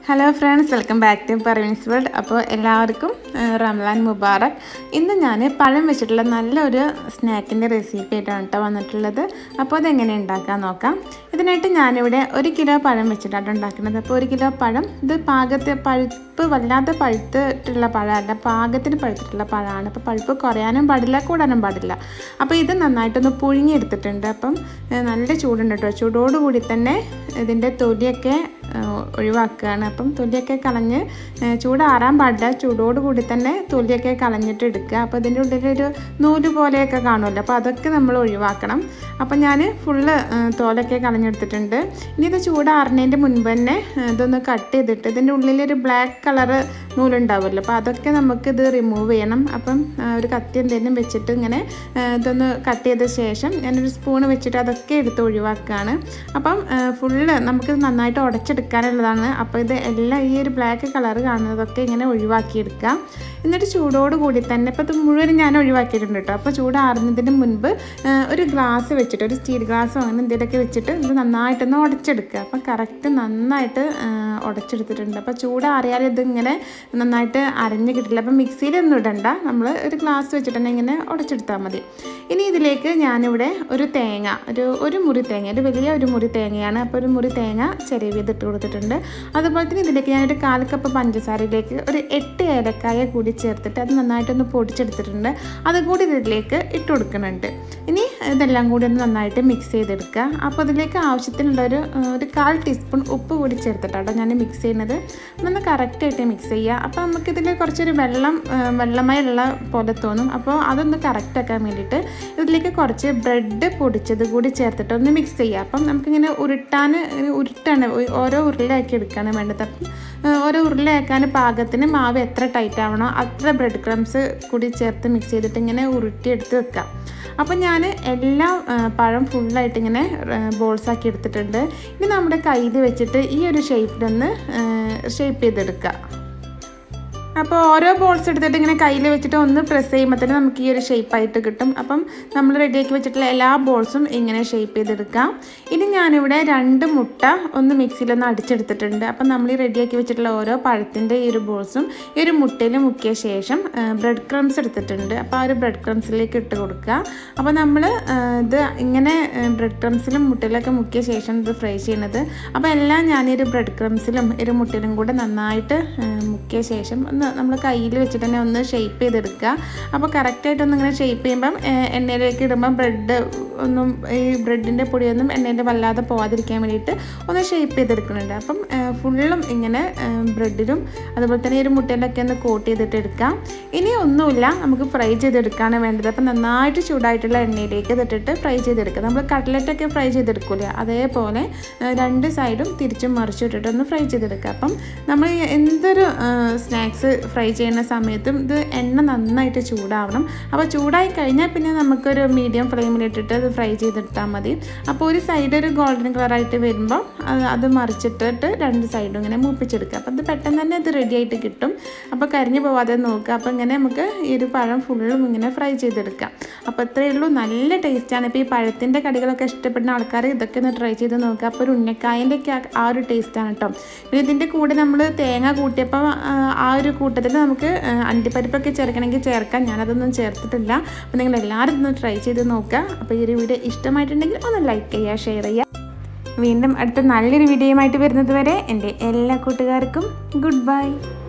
hello friends welcome back to Parveen's world അപ്പോൾ എല്ലാവർക്കും ആ, റംലാൻ മുബാറക് ഇന്ന് ഞാൻ പഴം വെച്ചിട്ടുള്ള നല്ലൊരു സ്നാക്കിൻ്റെ റെസിപ്പി ആയിട്ടാണ് കേട്ടോ വന്നിട്ടുള്ളത് അപ്പോൾ അതെങ്ങനെ ഉണ്ടാക്കാൻ നോക്കാം ഇതിനായിട്ട് ഞാനിവിടെ ഒരു കിലോ പഴം വെച്ചിട്ടാണ് ഉണ്ടാക്കുന്നത് അപ്പോൾ ഒരു കിലോ പഴം ഇത് പാകത്തെ പഴുപ്പ് വല്ലാതെ പഴുത്തിട്ടുള്ള പഴമല്ല പാകത്തിന് പഴുത്തിട്ടുള്ള പഴമാണ് അപ്പോൾ പഴുപ്പ് കുറയാനും പാടില്ല കൂടാനും പാടില്ല അപ്പോൾ ഇത് നന്നായിട്ടൊന്ന് പുഴുങ്ങിയെടുത്തിട്ടുണ്ട് അപ്പം ഏ, നല്ല ചൂടുണ്ട് കേട്ടോ ചൂടോടുകൂടി തന്നെ ഇതിൻ്റെ തൊലിയൊക്കെ ആ, ഒഴിവാക്കുകയാണ് അപ്പം തൊലിയൊക്കെ കളഞ്ഞ് ഏ, ചൂടാറാൻ പാടില്ല ചൂടോടുകൂടി തന്നെ തൊലിയൊക്കെ കളഞ്ഞിട്ട് എടുക്കുക അപ്പോൾ ഇതിൻ്റെ ഉള്ളിലൊരു നൂല് പോലെയൊക്കെ കാണുമല്ലോ അപ്പോൾ അതൊക്കെ നമ്മൾ ഒഴിവാക്കണം അപ്പം ഞാൻ ഫുള്ള് തോലൊക്കെ കളഞ്ഞെടുത്തിട്ടുണ്ട് ഇനി ഇത് ചൂടാറുന്നതിൻ്റെ മുൻപ് തന്നെ ഏ, ഇതൊന്ന് കട്ട് ചെയ്തിട്ട് ഇതിൻ്റെ ഉള്ളിലൊരു ബ്ലാക്ക് കളറ് നൂലുണ്ടാവുമല്ലോ അപ്പോൾ അതൊക്കെ നമുക്കിത് റിമൂവ് ചെയ്യണം അപ്പം ആ, ഒരു കത്തി എന്തെങ്കിലും വെച്ചിട്ട് ഇങ്ങനെ ആ, ഇതൊന്ന് കട്ട് ചെയ്ത ശേഷം ഞാനൊരു സ്പൂണ് വെച്ചിട്ട് അതൊക്കെ എടുത്ത് ഒഴിവാക്കുകയാണ് അപ്പം ഫുള്ള് നമുക്ക് നന്നായിട്ട് ഉടച്ചെടുക്കാനുള്ളതാണ് അപ്പോൾ ഇത് എല്ലാം ഈ ഒരു ബ്ലാക്ക് കളർ കാണുന്നതൊക്കെ ഇങ്ങനെ ഒഴിവാക്കിയെടുക്കാം എന്നിട്ട് ചൂടോട് കൂടി തന്നെ ഇപ്പോൾ ഇത് മുഴുവൻ ഞാൻ ഒഴിവാക്കിയിട്ടുണ്ട് കേട്ടോ അപ്പോൾ ചൂടാറുന്നതിന് മുൻപ് ആ, ഒരു ഗ്ലാസ് വെച്ചിട്ട് ഒരു സ്റ്റീൽ ഗ്ലാസ്സോ അങ്ങനെ എന്തെങ്കിലുമൊക്കെ വെച്ചിട്ട് ഇത് നന്നായിട്ടൊന്ന് ഉടച്ചെടുക്കുക അപ്പം കറക്റ്റ് നന്നായിട്ട് ആ, ഉടച്ചെടുത്തിട്ടുണ്ട് അപ്പോൾ ചൂടാറിയാൽ ഇതിങ്ങനെ നന്നായിട്ട് അരഞ്ഞ് കിട്ടില്ല അപ്പം മിക്സിയിലൊന്നും ഇടണ്ട നമ്മൾ ഒരു ഗ്ലാസ് വെച്ചിട്ട് തന്നെ ഇങ്ങനെ ഉടച്ചെടുത്താൽ മതി ഇനി ഇതിലേക്ക് ഞാനിവിടെ ഒരു തേങ്ങ ഒരു ഒരു മുറി തേങ്ങ ഒരു വലിയ ഒരു മുറി തേങ്ങയാണ് അപ്പോൾ ഒരു മുറി തേങ്ങ ചെറിയത് ഇട്ട് കൊടുത്തിട്ടുണ്ട് അതുപോലെ തന്നെ ഇതിലേക്ക് ഞാനൊരു കാൽ കപ്പ് പഞ്ചസാരയിലേക്ക് ഒരു എട്ട് ഏലക്കായ കൂടി ചേർത്തിട്ട് അത് നന്നായിട്ടൊന്ന് പൊടിച്ചെടുത്തിട്ടുണ്ട് അതുകൂടി ഇതിലേക്ക് ഇട്ട് കൊടുക്കുന്നുണ്ട് ഇനി ഇതെല്ലാം കൂടി ഒന്ന് നന്നായിട്ട് മിക്സ് ചെയ്തെടുക്കുക അപ്പോൾ അതിലേക്ക് ആവശ്യത്തിനുള്ളൊരു ആ, ഒരു കാൽ ടീസ്പൂൺ ഉപ്പ് കൂടി ചേർത്തിട്ടാണ് ഞാൻ മിക്സ് ചെയ്യുന്നത് ഒന്ന് കറക്റ്റായിട്ട് മിക്സ് ചെയ്യുക അപ്പോൾ നമുക്കിതിൽ കുറച്ചൊരു വെള്ളം ആ, വെള്ളമയമുള്ള പോലെ തോന്നും അപ്പോൾ അതൊന്ന് കറക്റ്റ് ആക്കാൻ വേണ്ടിയിട്ട് ഇതിലേക്ക് കുറച്ച് ബ്രെഡ് പൊടിച്ചത് കൂടി ചേർത്തിട്ട് ഒന്ന് മിക്സ് ചെയ്യുക അപ്പം നമുക്കിങ്ങനെ ഉരുട്ടാൻ ഇങ്ങനെ ഉരുട്ടാണ് ഒ- ഓരോ ഉരുളയാക്കി എടുക്കുകയാണ് വേണ്ടത് അപ്പം ആ, ഓരോ ഉരുളയാക്കാൻ പാകത്തിന് മാവ് എത്ര ടൈറ്റ് ആവണോ അത്ര ബ്രെഡ് ക്രംസ് കൂടി ചേർത്ത് മിക്സ് ചെയ്തിട്ട് ഇങ്ങനെ ഉരുട്ടിയെടുത്ത് വെക്കാം അപ്പം ഞാൻ എല്ലാ ആ, പഴം ഫുള്ളായിട്ട് ഇങ്ങനെ ബോൾസ് ആക്കി എടുത്തിട്ടുണ്ട് ഇനി നമ്മുടെ കയ്യിൽ വെച്ചിട്ട് ഈ ഒരു ഷേപ്പിലൊന്ന് ഷേപ്പ് ചെയ്തെടുക്കുക അപ്പോൾ ഓരോ ബോൾസ് എടുത്തിട്ട് ഇങ്ങനെ കയ്യിൽ വെച്ചിട്ട് ഒന്ന് പ്രസ് ചെയ്യുമ്പോൾ തന്നെ നമുക്ക് ഈ ഒരു ഷേപ്പായിട്ട് കിട്ടും അപ്പം നമ്മൾ റെഡിയാക്കി വെച്ചിട്ടുള്ള എല്ലാ ബോൾസും ഇങ്ങനെ ഷേപ്പ് ചെയ്തെടുക്കാം ഇനി ഞാനിവിടെ രണ്ട് മുട്ട ഒന്ന് മിക്സിയിലൊന്ന് അടിച്ചെടുത്തിട്ടുണ്ട് അപ്പം നമ്മൾ ഈ റെഡിയാക്കി വെച്ചിട്ടുള്ള ഓരോ പഴത്തിൻ്റെ ഈ ഒരു ബോൾസും ഈ ഒരു മുട്ടയിൽ മുക്കിയ ശേഷം ബ്രെഡ് ക്രംസ് എടുത്തിട്ടുണ്ട് അപ്പോൾ ആ ഒരു ബ്രെഡ് ക്രംസിലേക്ക് ഇട്ട് കൊടുക്കുക അപ്പോൾ നമ്മൾ ഇത് ഇങ്ങനെ ബ്രെഡ് ക്രംസിലും മുട്ടയിലൊക്കെ മുക്കിയ ശേഷം ഇത് ഫ്രൈ ചെയ്യുന്നത് അപ്പോൾ എല്ലാം ഞാൻ ഈ ഒരു ബ്രെഡ് ക്രംസിലും ഈ ഒരു മുട്ടയിലും കൂടെ നന്നായിട്ട് ആ, മുക്കിയ ശേഷം ഒന്ന് നമ്മൾ കയ്യിൽ വെച്ചിട്ട് തന്നെ ഒന്ന് ഷേപ്പ് ചെയ്തെടുക്കുക അപ്പോൾ കറക്റ്റായിട്ടൊന്ന് ഇങ്ങനെ ഷേപ്പ് ചെയ്യുമ്പം ആ, എണ്ണയിലേക്ക് ഇടുമ്പം ബ്രെഡ് ഒന്നും ഈ ബ്രെഡിൻ്റെ പൊടിയൊന്നും എണ്ണയിൽ വല്ലാതെ പോവാതിരിക്കാൻ വേണ്ടിയിട്ട് ഒന്ന് ഷേപ്പ് ചെയ്തെടുക്കുന്നുണ്ട് അപ്പം ഫുള്ളും ഇങ്ങനെ ബ്രെഡിലും അതുപോലെ തന്നെ ഈ ഒരു മുട്ടയിലൊക്കെ ഒന്ന് കോട്ട് ചെയ്തിട്ട് എടുക്കാം ഇനി ഒന്നുമില്ല നമുക്ക് ഫ്രൈ ചെയ്തെടുക്കുകയാണ് വേണ്ടത് അപ്പം നന്നായിട്ട് ചൂടായിട്ടുള്ള എണ്ണയിലേക്ക് ഇതിട്ടിട്ട് ഫ്രൈ ചെയ്തെടുക്കുക നമ്മൾ കട്ട്ലറ്റൊക്കെ ഫ്രൈ ചെയ്തെടുക്കില്ല അതേപോലെ ആ, രണ്ട് സൈഡും തിരിച്ചും മറിച്ചും ഇട്ടിട്ട് ഒന്ന് ഫ്രൈ ചെയ്തെടുക്കുക അപ്പം നമ്മൾ എന്തൊരു സ്നാക്സ് ഫ്രൈ ചെയ്യുന്ന സമയത്തും ഇത് എണ്ണ നന്നായിട്ട് ചൂടാവണം അപ്പോൾ ചൂടായി കഴിഞ്ഞാൽ പിന്നെ നമുക്കൊരു മീഡിയം ഫ്ലെയിമിലിട്ടിട്ട് അത് ഫ്രൈ ചെയ്തെടുത്താൽ മതി അപ്പോൾ ഒരു സൈഡ് ഒരു ഗോൾഡൻ കളറായിട്ട് വരുമ്പോൾ അത് അത് മറിച്ചിട്ടിട്ട് രണ്ട് സൈഡും ഇങ്ങനെ മൂപ്പിച്ചെടുക്കുക അപ്പോൾ ഇത് പെട്ടെന്ന് തന്നെ ഇത് റെഡി ആയിട്ട് കിട്ടും അപ്പോൾ കരിഞ്ഞു പോവാതെ നോക്കുക അപ്പോൾ ഇങ്ങനെ നമുക്ക് ഈ ഒരു പഴം ഫുള്ളും ഇങ്ങനെ ഫ്രൈ ചെയ്തെടുക്കാം അപ്പോൾ ഇത്രയേ ഉള്ളൂ നല്ല ടേസ്റ്റാണ് ഇപ്പോൾ ഈ പഴത്തിൻ്റെ കടികളൊക്കെ ഇഷ്ടപ്പെടുന്ന ആൾക്കാർ ഇതൊക്കെ ഒന്ന് ട്രൈ ചെയ്ത് നോക്കുക അപ്പോൾ ഒരു ഉന്നക്കായൻ്റെ ഒക്കെ ആ- ആ ഒരു ടേസ്റ്റാണ് കേട്ടോ പിന്നെ ഇതിൻ്റെ കൂടെ നമ്മൾ തേങ്ങ കൂട്ടിയപ്പോൾ ആ, ആ ഒരു കൂട്ടത്തിൽ നമുക്ക് ആ, അണ്ടിപ്പരിപ്പൊക്കെ ചേർക്കണമെങ്കിൽ ചേർക്കാം ഞാനതൊന്നും ചേർത്തിട്ടില്ല അപ്പോൾ നിങ്ങൾ എല്ലാവരും ഒന്ന് ട്രൈ ചെയ്ത് നോക്കുക അപ്പോൾ ഈ ഒരു വീഡിയോ ഇഷ്ടമായിട്ടുണ്ടെങ്കിൽ ഒന്ന് ലൈക്ക് ചെയ്യുക ഷെയർ ചെയ്യുക വീണ്ടും അടുത്ത നല്ലൊരു വീഡിയോയുമായിട്ട് വരുന്നത് വരെ എൻ്റെ എല്ലാ കൂട്ടുകാർക്കും ഗുഡ് ബൈ